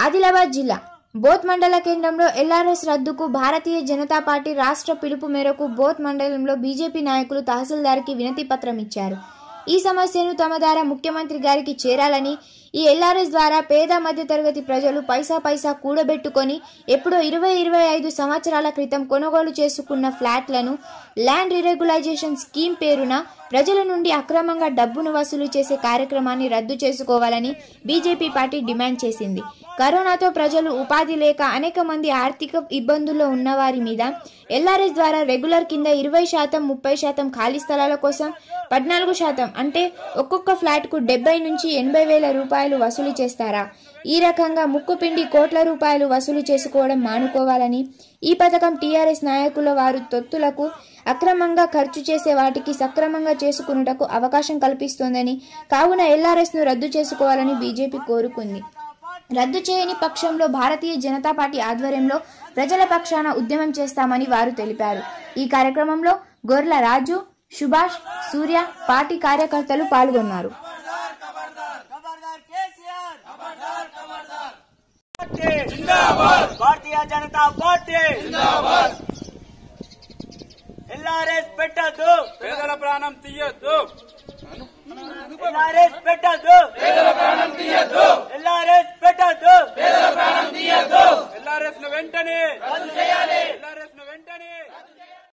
ఆదిలాబాద్ జిల్లా బోత్ మండల కేంద్రంలో ఎల్ఆర్ఎస్ రద్దుకు భారతీయ జనతా పార్టీ రాష్ట్ర పిలుపు మేరకు బోత్ మండలంలో బీజేపీ నాయకులు తహసీల్దార్కి వినతి పత్రం ఇచ్చారు ఈ సమస్యను తమ ద్వారా ముఖ్యమంత్రి గారికి చేరాలని ఈ ఎల్ఆర్ఎస్ ద్వారా పేద మధ్యతరగతి ప్రజలు పైసా పైసా కూడబెట్టుకొని ఎప్పుడో ఇరవై ఇరవై ఐదు సంవత్సరాల క్రితం కొనుగోలు చేసుకున్న ఫ్లాట్లను ల్యాండ్ రిరెగ్యులైజేషన్ స్కీమ్ పేరున ప్రజల నుండి అక్రమంగా డబ్బును వసూలు చేసే కార్యక్రమాన్ని రద్దు చేసుకోవాలని బీజేపీ పార్టీ డిమాండ్ చేసింది కరోనాతో ప్రజలు ఉపాధి లేక అనేక మంది ఆర్థిక ఇబ్బందుల్లో ఉన్నవారి మీద ఎల్ఆర్ఎస్ ద్వారా రెగ్యులర్ కింద ఇరవై శాతం ముప్పై శాతం ఖాళీ స్థలాల కోసం పద్నాలుగు శాతం అంటే ఒక్కొక్క ఫ్లాట్కు డెబ్బై నుంచి ఎనభై వేల రూపాయలు వసూలు చేస్తారా ఈ రకంగా ముక్కుపిండి కోట్ల రూపాయలు వసూలు చేసుకోవడం మానుకోవాలని ఈ పథకం టీఆర్ఎస్ నాయకుల వారు తొత్తులకు అక్రమంగా ఖర్చు చేసే వాటికి సక్రమంగా చేసుకున్నటకు అవకాశం కల్పిస్తోందని కావున ఎల్ఆర్ఎస్ను రద్దు చేసుకోవాలని బీజేపీ కోరుకుంది రద్దు చేయని పక్షంలో భారతీయ జనతా పార్టీ ఆధ్వర్యంలో ప్రజల పక్షాన ఉద్యమం చేస్తామని వారు తెలిపారు ఈ కార్యక్రమంలో గొర్ల రాజు సుభాష్ సూర్య పార్టీ కార్యకర్తలు పాల్గొన్నారు खबरदार केसीआर खबरदार खबरदार जिंदाबाद भारतीय जनता पार्टी जिंदाबाद ఎల్ఆర్ఎస్ పెట్టద్దు పేదల ప్రాణం తీయొద్దు ఎల్ఆర్ఎస్ పెట్టద్దు పేదల ప్రాణం తీయొద్దు